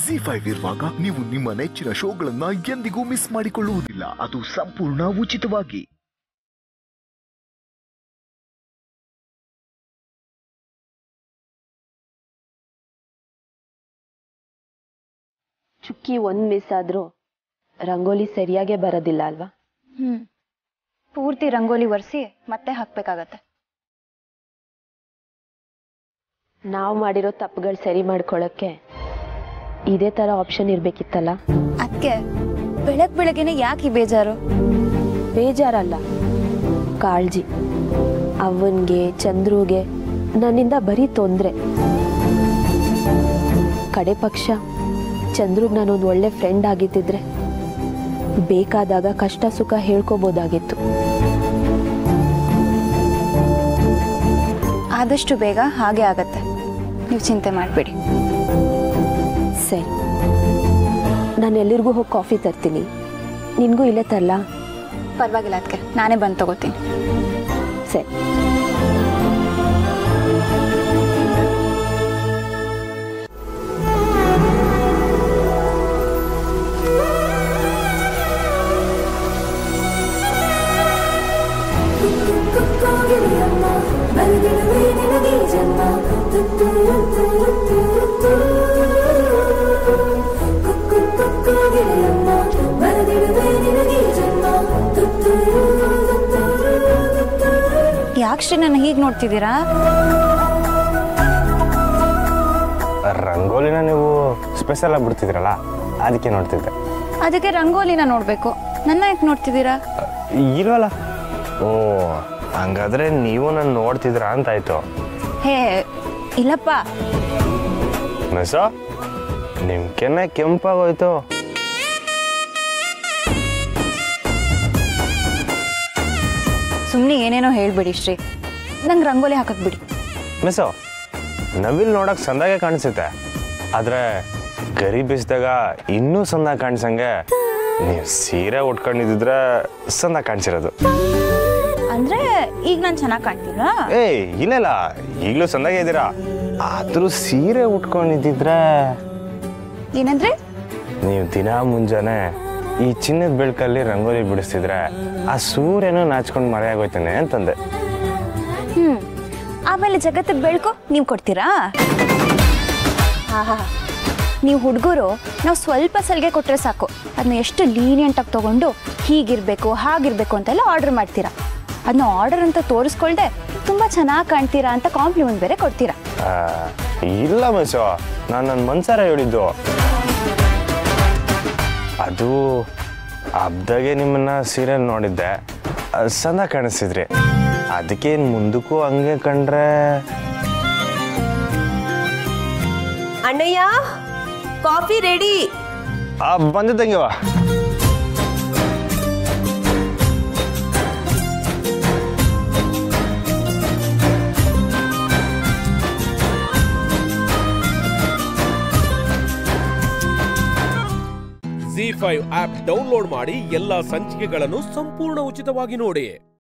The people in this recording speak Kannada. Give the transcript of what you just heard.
ಜಿ ಫೈವ್ ಇರುವಾಗ ನೀವು ನಿಮ್ಮ ನೆಚ್ಚಿನ ಶೋಗಳನ್ನ ಎಂದಿಗೂ ಮಿಸ್ ಮಾಡಿಕೊಳ್ಳುವುದಿಲ್ಲ ಅದು ಸಂಪೂರ್ಣ ಉಚಿತವಾಗಿ ಚುಕ್ಕಿ ಒಂದ್ ಮಿಸ್ ಆದ್ರೂ ರಂಗೋಲಿ ಸರಿಯಾಗೇ ಬರೋದಿಲ್ಲ ಅಲ್ವಾ ಹ್ಮ್ ಪೂರ್ತಿ ರಂಗೋಲಿ ಒರೆಸಿ ಮತ್ತೆ ಹಾಕ್ಬೇಕಾಗತ್ತೆ ನಾವು ಮಾಡಿರೋ ತಪ್ಪುಗಳು ಸರಿ ಮಾಡ್ಕೊಳಕ್ಕೆ ಇದೇ ತರ ಆಪ್ಷನ್ ಇರ್ಬೇಕಿತ್ತಲ್ಲ ಅದಕ್ಕೆ ಬೆಳಗ್ ಬೆಳಗ್ಗೆನೆ ಯಾಕೆ ಈ ಬೇಜಾರು ಬೇಜಾರಲ್ಲ ಕಾಳಜಿ ಅವನ್ಗೆ ಚಂದ್ರುಗೆ ನನ್ನಿಂದ ಬರೀ ತೊಂದ್ರೆ ಕಡೆ ಪಕ್ಷ ಚಂದ್ರುಗ್ ನಾನೊಂದು ಒಳ್ಳೆ ಫ್ರೆಂಡ್ ಆಗಿದ್ದಿದ್ರೆ ಬೇಕಾದಾಗ ಕಷ್ಟ ಸುಖ ಹೇಳ್ಕೋಬೋದಾಗಿತ್ತು ಆದಷ್ಟು ಬೇಗ ಹಾಗೆ ಆಗತ್ತೆ ನೀವು ಚಿಂತೆ ಮಾಡಬೇಡಿ ಸರಿ ನಾನು ಎಲ್ಲಿರಿಗೂ ಹೋಗಿ ಕಾಫಿ ತರ್ತೀನಿ ನಿನಗೂ ಇಲ್ಲೇ ತರಲಾ ಪರವಾಗಿಲ್ಲ ಅದಕ್ಕೆ ನಾನೇ ಬಂದು ತಗೋತೀನಿ ಸರಿ ಯಾಕೆ ಶ್ರೀ ನನ್ನ ಹೀಗೆ ನೋಡ್ತಿದ್ದೀರಾ ರಂಗೋಲಿನ ನೀವು ಸ್ಪೆಷಲ್ ಆಗಿ ಬಿಡ್ತಿದ್ರಲ್ಲ ಅದಕ್ಕೆ ನೋಡ್ತಿದ್ದೆ ಅದಕ್ಕೆ ರಂಗೋಲಿನ ನೋಡಬೇಕು ನನ್ನ ಯಾಕೆ ನೋಡ್ತಿದ್ದೀರಾ ಇಲ್ವಲ್ಲ ಓ ಹಂಗಾದ್ರೆ ನೀವು ನಾನು ನೋಡ್ತಿದ್ರಾ ಅಂತಾಯ್ತು ಹೇ ಇಲ್ಲಪ್ಪ ಮೆಸ ನಿಮ್ ಕೆನ್ನೆ ಕೆಂಪಾಗೋಯ್ತು ಸುಮ್ಮನೆ ಏನೇನೋ ಹೇಳ್ಬೇಡಿ ಶ್ರೀ ನಂಗೆ ರಂಗೋಲಿ ಹಾಕಕ್ ಬಿಡಿ ಮೆಸೋ ನವಿಲ್ ನೋಡಕ್ ಸಂದಾಗೆ ಕಾಣಿಸುತ್ತೆ ಆದ್ರೆ ಗರಿ ಬೀಸಿದಾಗ ಇನ್ನೂ ಸಂದ ಕಾಣಿಸಂಗೆ ನೀವು ಸೀರೆ ಉಟ್ಕೊಂಡಿದ್ರೆ ಸಂದ ಕಾಣಿಸಿರೋದು ಅಂದ್ರೆ ಈಗ ನಾನು ಚೆನ್ನಾಗಿ ಕಾಣ್ತೀರಾ ಏಯ್ ಇಲ್ಲ ಇಲ್ಲ ಈಗಲೂ ಸಂದಾಗೆ ಇದ್ದೀರಾ ಆದ್ರೂ ಸೀರೆ ಉಟ್ಕೊಂಡಿದ್ದಿದ್ರೆ ಏನಂದ್ರೆ ನೀವು ದಿನ ಮುಂಜಾನೆ ಈ ಚಿನ್ನದ ಬೆಳಕಲ್ಲಿ ರಂಗೋಲಿ ಬಿಡಿಸ್ತಿದ್ರೆ ಆ ಸೂರ್ಯನೂ ನಾಚ್ಕೊಂಡು ಮರೆಯಾಗೋಯ್ತಾನೆ ಅಂತಂದೆ ಹ್ಮ್ ಆಮೇಲೆ ಜಗತ್ತಿಗೆ ಬೆಳ್ಕೊ ನೀವು ಕೊಡ್ತೀರಾ ಹಾ ಹಾ ನೀವು ಹುಡುಗರು ನಾವು ಸ್ವಲ್ಪ ಸಲಿಗೆ ಕೊಟ್ಟರೆ ಸಾಕು ಅದನ್ನ ಎಷ್ಟು ಲೀನಿಯಂಟ್ ಆಗಿ ತಗೊಂಡು ಹೀಗಿರ್ಬೇಕು ಹಾಗಿರ್ಬೇಕು ಅಂತೆಲ್ಲ ಆರ್ಡರ್ ಮಾಡ್ತೀರಾ ಅದನ್ನ ಆರ್ಡರ್ ಅಂತ ತೋರಿಸ್ಕೊಳ್ದೆ ತುಂಬಾ ಚೆನ್ನಾಗಿ ಕಾಣ್ತೀರಾ ಅಂತ ಕಾಂಪ್ಲಿಮೆಂಟ್ ಬೇರೆ ಕೊಡ್ತೀರಾ ಆ, ಇಲ್ಲ ಮೆಸೋ ನಾನು ನನ್ನ ಮನ್ಸಾರ ಹೇಳಿದ್ದು ಅದು ಹಬ್ದಾಗೆ ನಿಮ್ಮನ್ನ ಸೀರಿಯಲ್ ನೋಡಿದ್ದೆ ಆ, ಸಂದ ಕಾಣಿಸ್ತಿದ್ರಿ ಅದಕ್ಕೆ ಇನ್ ಮುಂದಕ್ಕೂ ಹಂಗೆ ಕಂಡ್ರೆ ಅಣ್ಣಯ್ಯ ಕಾಫಿ ರೆಡಿ ಆ ಬಂದಿದ್ದಂಗೆವಾ ಜಿ ಫೈವ್ ಆಪ್ ಡೌನ್ಲೋಡ್ ಮಾಡಿ ಎಲ್ಲಾ ಸಂಚಿಕೆಗಳನ್ನು ಸಂಪೂರ್ಣ ಉಚಿತವಾಗಿ ನೋಡಿ